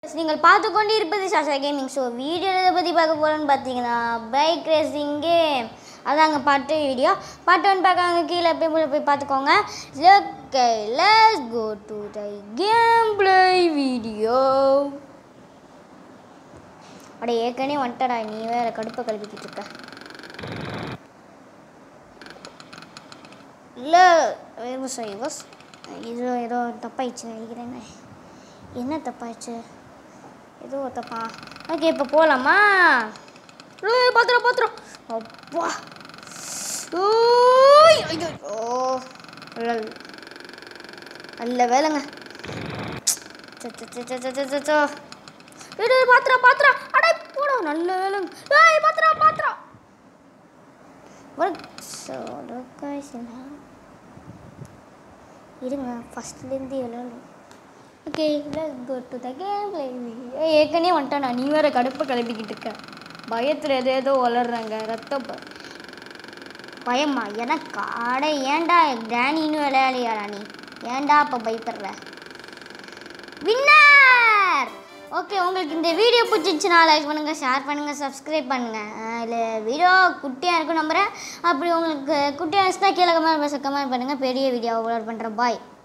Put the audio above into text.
நீங்கள் பார்த்து கொண்டு இருப்பது சாஷா கேமிங் ஷோ வீடியோ எதை பற்றி பார்க்க போகிறோன்னு பார்த்தீங்கன்னா பைக் ரேசிங் கேம் அதாங்க பாட்டு வீடியோ பாட்டு ஒன்று பார்க்காங்க கீழே போய் உள்ள போய் பார்த்துக்கோங்க okay let's go to the game play video அட ஏற்கனவே வந்துட்டடா நீ வேற கடுப்பை கழுவிக்கிட்டு இருக்க இல்லை விவசாயி பஸ் இது ஏதோ தப்பாயிடுச்சு நினைக்கிறேங்க என்ன தப்பாயிடுச்சு ஏதோ தப்பா ஓகே இப்போ போகலாமா ஏய் பாத்திரம் பாத்திரம் அப்பா ஓய் ஐயோ ஓ லல். நல்ல வேலைங்க so, so, so, so, so, so, so, so. ஏய், டேய், பாத்திரம் பாத்திரம் அடே போடா நல்ல வேலைங்க ஏய் பாத்திரம் பாத்திரம் ஒர்க் சொடக்காய்ச்சலா இருங்க ஃபஸ்ட்லேருந்து விளாடணும் okay let's go to the game play ஏற்கனவே வந்துட்டான் நீ வேற கடுப்பை கிளப்பிக்கிட்டு இருக்க பயத்தில் எதோ ஏதோ வளர்றாங்க ரத்த ப- பயமா எனக்கு அட ஏன்டா கிராணின்னு விளையாடியாடா நீ ஏன்டா அப்போ பயப்படுற வின்னர் ஓகே உங்களுக்கு இந்த வீடியோ பிடிச்சிருந்துச்சுன்னா லைக் பண்ணுங்கள் ஷேர் பண்ணுங்கள் சப்ஸ்கிரைப் பண்ணுங்கள் இல்லை வீடியோ குட்டியாக இருக்கும் நம்புகிறேன் அப்படி உங்களுக்கு குட்டியாக இருந்துச்சுன்னா கீழே கமெண்ட் கமெண்ட் பண்ணுங்கள் பெரிய வீடியோ அப்லோட் பண்ணுறேன் பாய்